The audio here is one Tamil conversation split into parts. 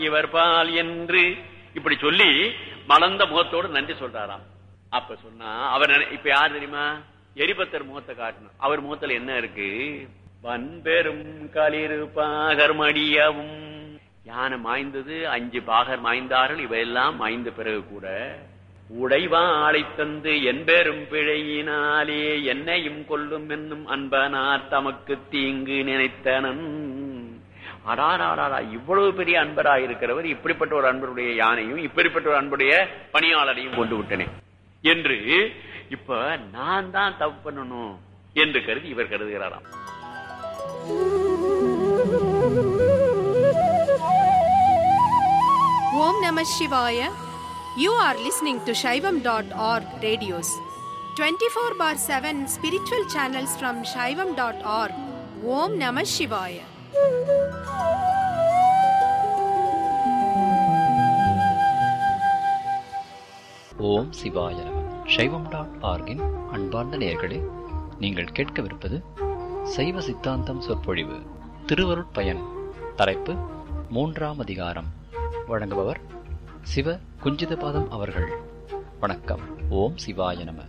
இவர் பால் என்று இப்படி சொல்லி மலர்ந்த முகத்தோடு நன்றி சொல்றாராம் அப்ப சொன்னா அவர் நினை- இப்ப யார் தெரியுமா எரிபத்தர் முகத்தை காட்டணும் அவர் முகத்துல என்ன இருக்கு வன்பெரும் களிறு பாகர் மடியவும் யானை மாய்ந்தது அஞ்சு பாகர் மாய்ந்தார்கள் இவையெல்லாம் மாய்ந்த பிறகு கூட உடைவாளை தந்து என்பெரும் பிழையினாலே என்னையும் கொல்லும் என்னும் அன்பனார் தமக்கு தீங்கு நினைத்தனன் அடாராடாடா இவ்வளவு பெரிய அன்பரா இருக்கிறவர் இப்படிப்பட்ட ஒரு அன்பருடைய யானையும் இப்படிப்பட்ட ஒரு அன்புடைய பணியாளரையும் கொண்டு விட்டனே என்று இப்ப நான் தான் தப்பு பண்ணணும் என்று கருதி இவர் கருதுகிறாராம் Om Namah Shivaya. You are listening to Shaivam.org radios. 24 bar 7 spiritual channels from Shaivam.org. Om Namah Shivaya. ஓம் சிவாய நம சைவம் டாட் ஆர்கின் அன்பார்ந்த நேயர்களே நீங்கள் கேட்கவிருப்பது சைவ சித்தாந்தம் சொற்பொழிவு திருவருட்பயன் தலைப்பு மூன்றாம் அதிகாரம் வழங்குபவர் சிவ குஞ்சிதபாதம் அவர்கள் வணக்கம் ஓம் சிவாய நம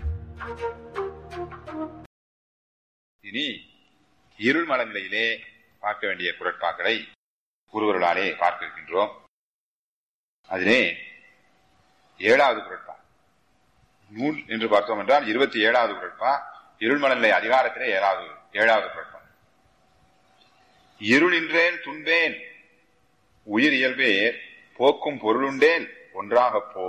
இனி இருள் மலநிலையிலே பார்க்க வேண்டிய குரட்பாக்களை குருவர்களாலே பார்க்க இருக்கின்றோம் அதிலே ஏழாவது குரட்பா நூல் என்று பார்த்தோம் என்றால் இருபத்தி ஏழாவது குரட்பா இருள்மலநிலை அதிகாரத்திலே ஏழாவது ஏழாவது குரட்பா இருளின்றேன் துன்பேன் உயிர் இயல்பேர் போக்கும் பொருளுண்டேன் ஒன்றாகப் போ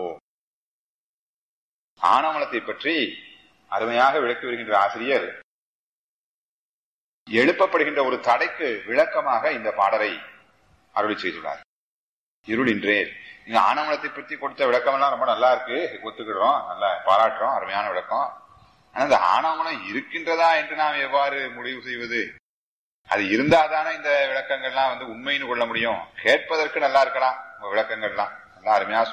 ஆணவமலத்தை பற்றி அருமையாக விளக்கி வருகின்ற ஆசிரியர் எழுப்பப்படுகின்ற ஒரு தடைக்கு விளக்கமாக இந்த பாடலை அருளி செய்துள்ளார் இருளின்றேர் நீங்க ஆனவனத்தை பற்றி கொடுத்த விளக்கம் எல்லாம் ரொம்ப நல்லா இருக்கு ஒத்துக்கிடுறோம் நல்லா பாராட்டுறோம் அருமையான விளக்கம் ஆனா இந்த ஆணவமனம் இருக்கின்றதா என்று நாம் எவ்வாறு முடிவு செய்வது அது இருந்தாதானே இந்த விளக்கங்கள்லாம் வந்து உண்மைன்னு கொள்ள முடியும் கேட்பதற்கு நல்லா இருக்கலாம் உங்க விளக்கங்கள்லாம் நல்லா அருமையா